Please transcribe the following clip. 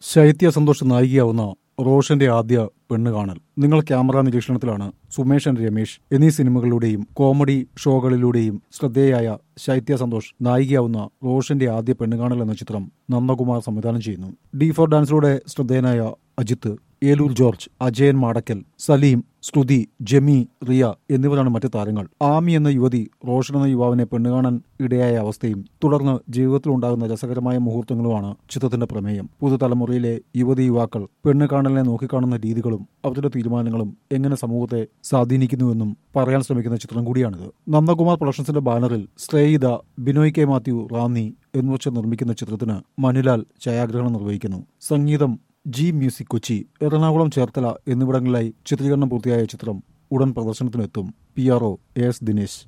ശൈത്യ സന്തോഷ് നായികയാവുന്ന റോഷന്റെ ആദ്യ പെണ്ണ് കാണൽ നിങ്ങൾ ക്യാമറ നിരീക്ഷണത്തിലാണ് സുമേഷ് ആൻഡ് രമേശ് എന്നീ സിനിമകളിലൂടെയും കോമഡി ഷോകളിലൂടെയും ശ്രദ്ധേയായ ശൈത്യ സന്തോഷ് നായികയാവുന്ന റോഷന്റെ ആദ്യ പെണ്ണ് കാണൽ എന്ന ചിത്രം നന്ദകുമാർ സംവിധാനം ചെയ്യുന്നു ഡി ഫോർ ഡാൻസിലൂടെ ശ്രദ്ധേയനായ അജിത്ത് ഏലൂർ ജോർജ് അജയൻ മാടക്കൽ സലീം ശ്രുതി ജെമി റിയ എന്നിവരാണ് മറ്റ് താരങ്ങൾ ആമി എന്ന യുവതി റോഷൻ എന്ന യുവാവിനെ പെണ്ണുകാണാൻ ഇടയായ അവസ്ഥയും തുടർന്ന് ജീവിതത്തിലുണ്ടാകുന്ന രസകരമായ മുഹൂർത്തങ്ങളുമാണ് ചിത്രത്തിന്റെ പ്രമേയം പുതുതലമുറയിലെ യുവതി യുവാക്കൾ പെണ്ണ് കാണലിനെ നോക്കിക്കാണുന്ന രീതികളും അവരുടെ തീരുമാനങ്ങളും എങ്ങനെ സമൂഹത്തെ സ്വാധീനിക്കുന്നുവെന്നും പറയാൻ ശ്രമിക്കുന്ന ചിത്രം കൂടിയാണിത് നന്ദകുമാർ പ്രൊഡക്ഷൻസിന്റെ ബാനറിൽ ശ്രേയിത ബിനോയ് കെ മാത്യു റാന്നി എന്നിവർ ചേർന്ന് നിർമ്മിക്കുന്ന ചിത്രത്തിന് മനുലാൽ ഛായാഗ്രഹണം നിർവഹിക്കുന്നു സംഗീതം ജി മ്യൂസിക് കൊച്ചി എറണാകുളം ചേർത്തല എന്നിവിടങ്ങളിലായി ചിത്രീകരണം പൂർത്തിയായ ചിത്രം ഉടൻ പ്രദർശനത്തിനെത്തും P R O S Dinesh